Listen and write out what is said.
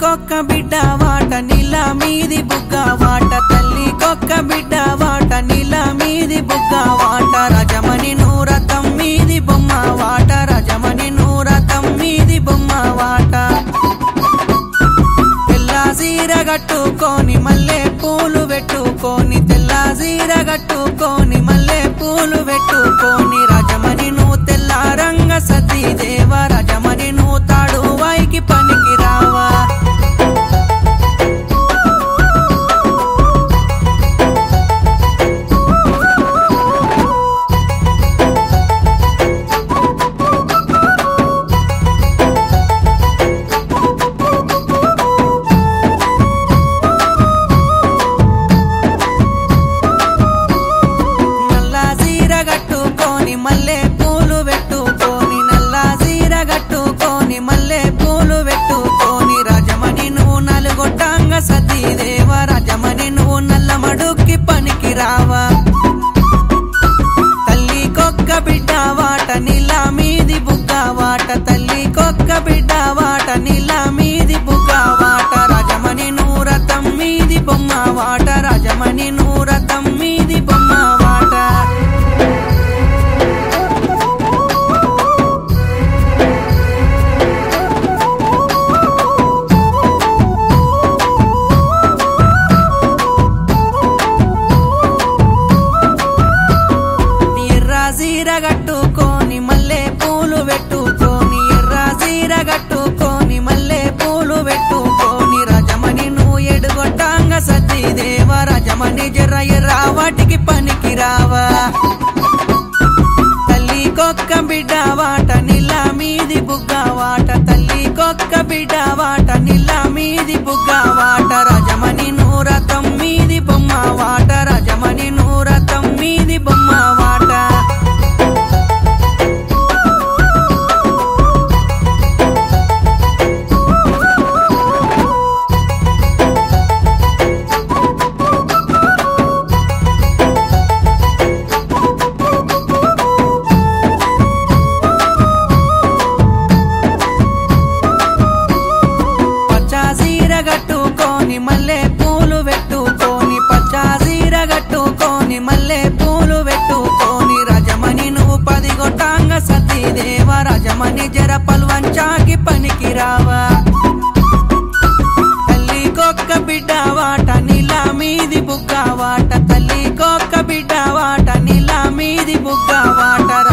కొక్క బిడ్డ వాట నీల మీది బుగ్గ వాట తల్లి కొక్క బిడ్డ వాట నీల మీది బుగ్గ వాట రజమణి నూరతం మీది బొమ్మ వాట రజమణి నూరతం మీది బొమ్మ వాట తెల్ల సీర కట్టుకొని మల్లె పూలు పెట్టుకొని తెల్ల సీర కట్టుకొని మల్లె పూలు పెట్టుకొని రజమణి నువ్వు తెల్ల రంగ సతీ దేవ రజమణి నువ్వు తాడు వాయికి పనికి రావా నల్ల సీర కట్టుకొని మల్లె పూలు పెట్టుకొని నల్ల సీర కట్టుకొని మల్లె పూలు పెట్టుకొని రజమణి నువ్వు నలుగొట్టంగ సతీ దేవ రజమణి నువ్వు నల్ల మడుక్కి పనికి రావా తల్లి కొక్క బిడ్డ వాట నీల మీది బుగ్గ వాట తల్లి కొక్క బిడ్డ వాట నీల మీది బుగ్గ వాట రజమణి నూరతం మీది బొమ్మ వాట రజమణి నూరతం మీది బొమ్మ వాట ఎర్ర సీర కట్టుకొని మల్లె పూలు పెట్టుకొని ఎర్ర సీర కట్టుకొని మల్లె పూలు పెట్టుకొని రజమణి నువ్వు ఎడుగొట్టాంగ సతీ దేవ రజమణి జర్ర ఎర్ర వాటికి పనికి రావా తల్లి కొక్క బిడ్డ వాట నిల్ల మీది బుగ్గ వాట తల్లి కొక్క బిడ్డ వాట నిల్ల మీది బుగ్గ వాట రజమణి నూరతం మీది బొమ్మ వాట రజమణి నూరతం మీది బొమ్మ వాట పచ్చా సీర కట్టుకొని మల్లె పూలు పెట్టుకొని పచ్చా సీర కట్టుకొని మల్లె పూలు పెట్టుకొని రజమణి నువ్వు పది గొట్టాంగ సతీ దేవ రజమణి జర పల్వంచాకి పనికి రావా తల్లి కొక్క బిడ్డ వాట నీల మీది బుగ్గ వాట తల్లి కొక్క బిడ్డ వాట నీల మీది బుగ్గ వాట